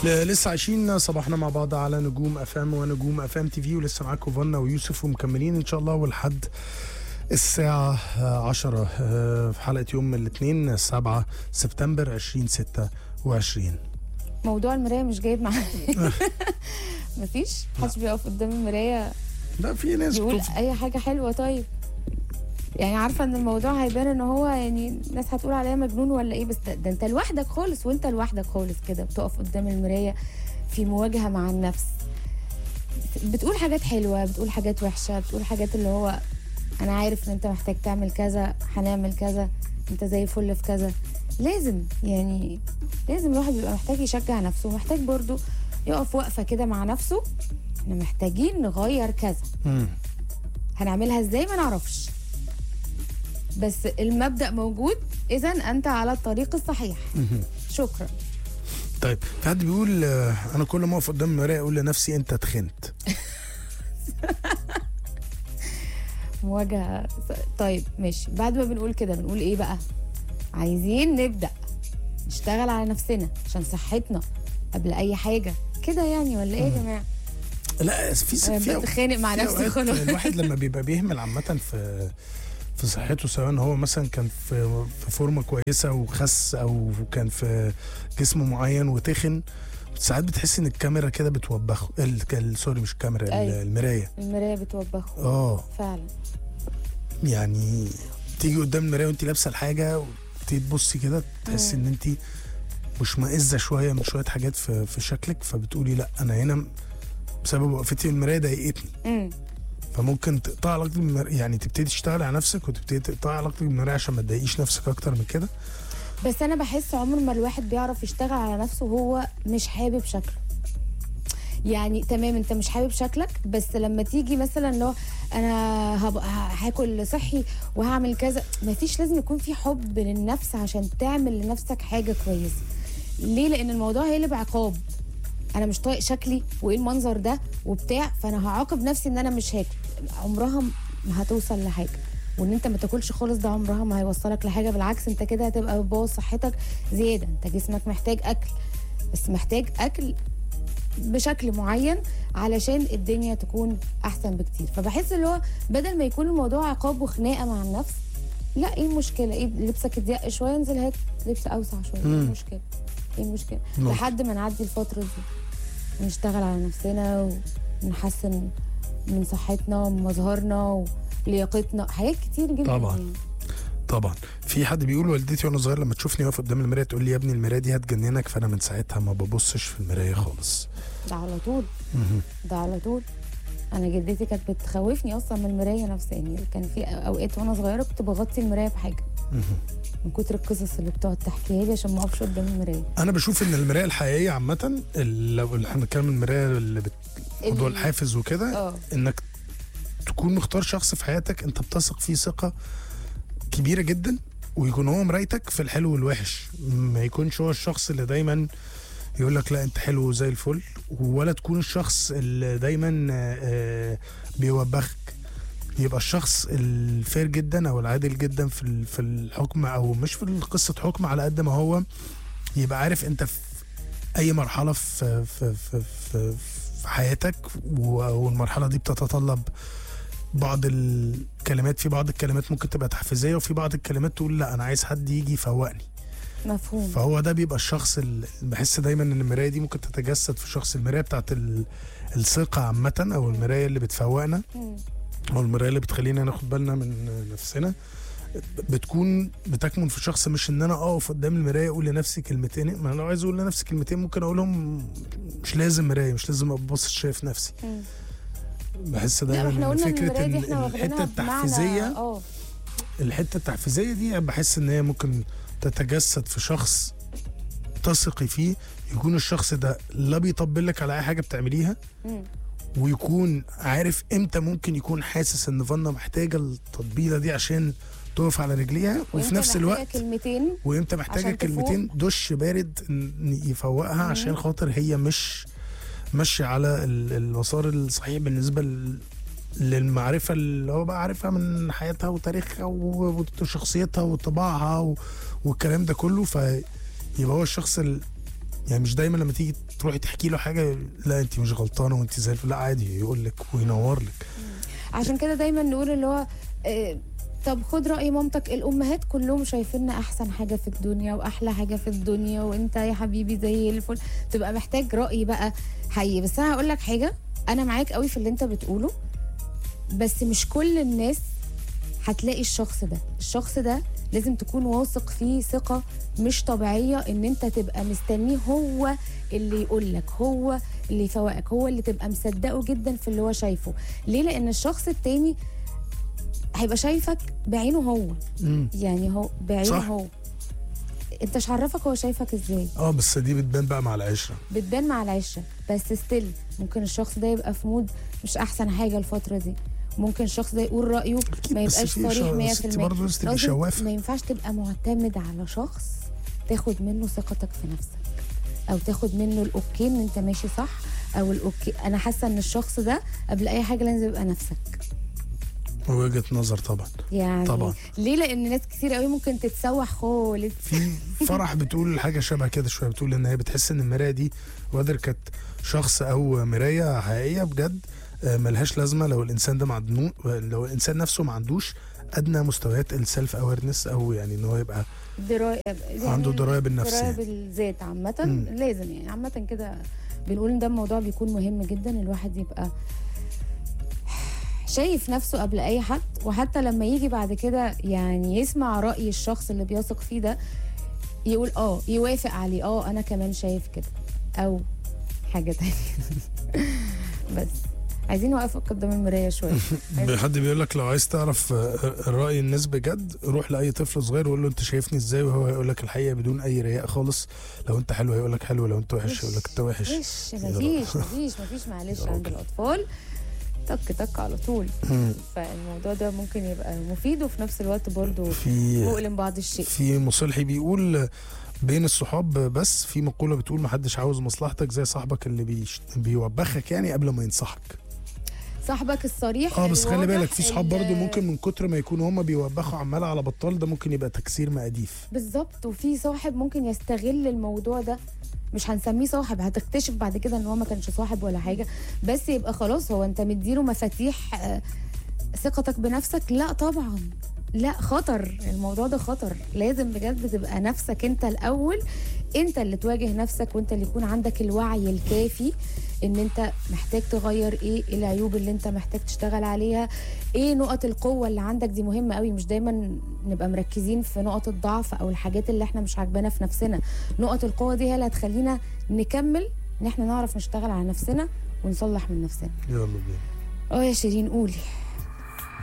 ل- لسه عايشين صباحنا مع بعض على نجوم اف ام ونجوم اف ام تي في ولسه معاكم فانا ويوسف ومكملين ان شاء الله ولحد الساعة آه، 10 آه، في حلقة يوم الاثنين 7 سبتمبر 2026 موضوع المرايه مش جايب معايا مفيش محدش بيقف قدام المرايه لا في ناس يقول بتقف- اي حاجه حلوه طيب يعني عارفه ان الموضوع هيبان ان هو يعني الناس هتقول عليا مجنون ولا ايه بس ده, ده انت لوحدك خالص وانت لوحدك خالص كده بتقف قدام المرايه في مواجهه مع النفس بتقول حاجات حلوه بتقول حاجات وحشه بتقول حاجات اللي هو انا عارف ان انت محتاج تعمل كذا هنعمل كذا انت زي الفل في كذا لازم يعني لازم الواحد بيبقى محتاج يشجع نفسه ومحتاج برضو يقف وقفه كده مع نفسه احنا محتاجين نغير كذا مم. هنعملها ازاي ما نعرفش بس المبدأ موجود اذا انت على الطريق الصحيح شكرا طيب في حد بيقول آه، انا كل ما اقف قدام المرايه اقول لنفسي انت اتخنت مواجهة طيب ماشي بعد ما بنقول كده بنقول ايه بقى عايزين نبدأ نشتغل على نفسنا عشان صحتنا قبل اي حاجة كده يعني ولا ايه يا جماعة لا في أنا في بتخانق مع في نفسي أوقات خلاص الواحد لما بيبقى بيهمل عامة في في صحته سواء هو مثلا كان في في فورمه كويسه وخس او كان في جسم معين وتخن ساعات بتحس ان الكاميرا كده بتوبخه ال- ال- سوري مش الكاميرا ال- أيوة. المرايه المراية بتوبخه اه فعلا يعني تيجي قدام المرايه وانت لابسه الحاجه وتيجي تبصي كده تحسي ان انت مش مائزه شويه من شويه حاجات في في شكلك فبتقولي لا انا هنا بسبب وقفتي المرايه ضايقتني امم فممكن تقطع علاقتك بالمرايه يعني تبتدي تشتغلي على نفسك وتبتدي تقطع علاقتك بالمرايه عشان ما تضايقيش نفسك اكتر من كده بس انا بحس عمر ما الواحد بيعرف يشتغل على نفسه وهو مش حابب شكله يعني تمام انت مش حابب شكلك بس لما تيجي مثلا لو انا هبقى هاكل صحي وهعمل كذا مفيش لازم يكون في حب للنفس عشان تعمل لنفسك حاجه كويسه ليه لان الموضوع هيقلب عقاب انا مش طايق شكلي وايه المنظر ده وبتاع فانا هعاقب نفسي ان انا مش هاكل عمرها ما هتوصل لحاجه وان انت ما تاكلش خالص ده عمرها ما هيوصلك لحاجه بالعكس انت كده هتبقى بتبوظ صحتك زياده انت جسمك محتاج اكل بس محتاج اكل بشكل معين علشان الدنيا تكون احسن بكتير فبحس اللي هو بدل ما يكون الموضوع عقاب وخناقه مع النفس لا ايه المشكله ايه لبسك اتضيق شويه انزل هات لبس اوسع شويه ايه مم. المشكله ايه المشكله ممكن. لحد ما نعدي الفتره دي نشتغل على نفسنا ونحسن من صحتنا ومظهرنا ولياقتنا حاجات كتير جدا طبعاً. يعني. طبعا في حد بيقول والدتي وانا صغير لما تشوفني واقف قدام المرايه تقول لي يا ابني المرايه دي هتجننك فانا من ساعتها ما ببصش في المرايه خالص ده على طول مهم. ده على طول انا جدتي كانت بتخوفني اصلا من المرايه نفسها يعني كان في اوقات وانا صغيره كنت بغطي المرايه بحاجه مهم. من كتر القصص اللي بتقعد تحكيها لي عشان ما اقفش قدام المرايه انا بشوف ان المرايه الحقيقيه عامه ال- لو احنا بنتكلم المرايه اللي بت... موضوع ال- الحافز وكده اه انك تكون مختار شخص في حياتك انت بتثق فيه ثقه كبيره جدا ويكون هو مرايتك في الحلو والوحش ما يكونش هو الشخص اللي دايما يقول لك لا انت حلو زي الفل ولا تكون الشخص اللي دايما آه، آه، بيوبخك يبقى الشخص الفير جدا او العادل جدا في ال- في الحكم او مش في قصه حكم على قد ما هو يبقى عارف انت في اي مرحله في في في في, في حياتك و- والمرحله دي بتتطلب بعض الكلمات في بعض الكلمات ممكن تبقى تحفيزيه وفي بعض الكلمات تقول لا انا عايز حد يجي يفوقني مفهوم فهو ده بيبقى الشخص اللي بحس دايما ان المرايه دي ممكن تتجسد في شخص المرايه بتاعت ال- الثقه عامه او المرايه اللي بتفوقنا مم. او المرايه اللي بتخلينا ناخد بالنا من نفسنا بتكون بتكمن في شخص مش ان انا اقف قدام المرايه اقول لنفسي كلمتين ما انا لو عايز اقول لنفسي كلمتين ممكن اقولهم مش لازم مرايه مش لازم ابص شايف نفسي مم. بحس لا دايما احنا ان قلنا ان فكره المرايه دي ان احنا الحته واخدينها بمعنى التحفيزيه اه الحته التحفيزيه دي بحس ان هي ممكن تتجسد في شخص تثقي فيه يكون الشخص ده لا بيطبل لك على اي حاجه بتعمليها مم. ويكون عارف امتى ممكن يكون حاسس ان فانا محتاجه التطبيله دي عشان تقف على رجليها وانت وفي نفس محتاجة الوقت كلمتين وامتى محتاجه عشان تفوق. كلمتين دش بارد إن يفوقها عشان خاطر هي مش ماشيه على ال- المسار الصحيح بالنسبه ل- للمعرفه اللي هو بقى عارفها من حياتها وتاريخها و- وشخصيتها وطباعها و- والكلام ده كله فيبقى هو الشخص ال- يعني مش دايما لما تيجي تروحي تحكي له حاجه لا انت مش غلطانه وانت زي الفل لا عادي يقول لك وينور لك عشان كده دايما نقول اللي هو آه، طب خد رأي مامتك الأمهات كلهم شايفيننا أحسن حاجة في الدنيا وأحلى حاجة في الدنيا وأنت يا حبيبي زي الفل تبقى محتاج رأي بقى حقيقي بس أنا هقول لك حاجة أنا معاك قوي في اللي أنت بتقوله بس مش كل الناس هتلاقي الشخص ده الشخص ده لازم تكون واثق فيه ثقة مش طبيعية ان انت تبقى مستنيه هو اللي يقولك هو اللي يفوقك هو اللي تبقى مصدقه جدا في اللي هو شايفه ليه لان الشخص التاني هيبقى شايفك بعينه هو امم يعني هو بعينه صح. هو انت مش عرفك هو شايفك ازاي اه بس دي بتبان بقى مع العشره بتبان مع العشره بس ستيل ممكن الشخص ده يبقى في مود مش احسن حاجه الفتره دي ممكن الشخص ده يقول رايه اكيد ما بس يبقاش في صريح شخص- 100% انت برضه لازم تبقي لازم- شوافه ما ينفعش تبقى معتمد على شخص تاخد منه ثقتك في نفسك او تاخد منه الاوكي ان انت ماشي صح او الاوكي انا حاسه ان الشخص ده قبل اي حاجه لازم يبقى نفسك وجهه نظر طبعا يعني طبعا. ليه لان ناس كتير قوي ممكن تتسوح خالص في فرح بتقول حاجه شبه كده شويه بتقول ان هي بتحس ان المرايه دي وذر كانت شخص او مرايه حقيقيه بجد آه، ملهاش لازمه لو الانسان ده معدنو لو الانسان نفسه ما عندوش ادنى مستويات السيلف اويرنس او يعني ان هو يبقى درايه يعني عنده درايه بالنفس درايه يعني. بالذات عامه مم. لازم يعني عامه كده بنقول ان ده الموضوع بيكون مهم جدا الواحد يبقى شايف نفسه قبل اي حد وحتى لما يجي بعد كده يعني يسمع راي الشخص اللي بيثق فيه ده يقول اه يوافق عليه اه انا كمان شايف كده او حاجه تانية بس عايزين نوقف قدام المرايه شويه حد بيقول لك لو عايز تعرف آه، راي الناس بجد روح لاي طفل صغير وقول له انت شايفني ازاي وهو هيقول لك الحقيقه بدون اي رياء خالص لو انت حلو هيقول لك حلو لو انت وحش هيقول لك انت وحش مفيش مفيش مفيش مفيش معلش عند الاطفال تك تك على طول مم. فالموضوع ده ممكن يبقى مفيد وفي نفس الوقت برضه في مؤلم بعض الشيء في مصلحي بيقول بين الصحاب بس في مقولة بتقول محدش عاوز مصلحتك زي صاحبك اللي بيش بيوبخك يعني قبل ما ينصحك صاحبك الصريح اه بس خلي الواضح بالك في صحاب ال- برضو ممكن من كتر ما يكونوا هما بيوبخوا عمال على بطال ده ممكن يبقى تكسير مقاديف بالظبط وفي صاحب ممكن يستغل الموضوع ده مش هنسميه صاحب هتكتشف بعد كده ان هو ما كانش صاحب ولا حاجه بس يبقى خلاص هو انت مديله مفاتيح آه، ثقتك بنفسك لا طبعا لا خطر الموضوع ده خطر لازم بجد تبقى نفسك انت الاول انت اللي تواجه نفسك وانت اللي يكون عندك الوعي الكافي ان انت محتاج تغير ايه إيه العيوب اللي انت محتاج تشتغل عليها ايه نقط القوه اللي عندك دي مهمه قوي مش دايما نبقى مركزين في نقط الضعف او الحاجات اللي احنا مش عاجبانا في نفسنا نقط القوه دي هي اللي هتخلينا نكمل ان احنا نعرف نشتغل على نفسنا ونصلح من نفسنا يلا بينا اه يا شيرين قولي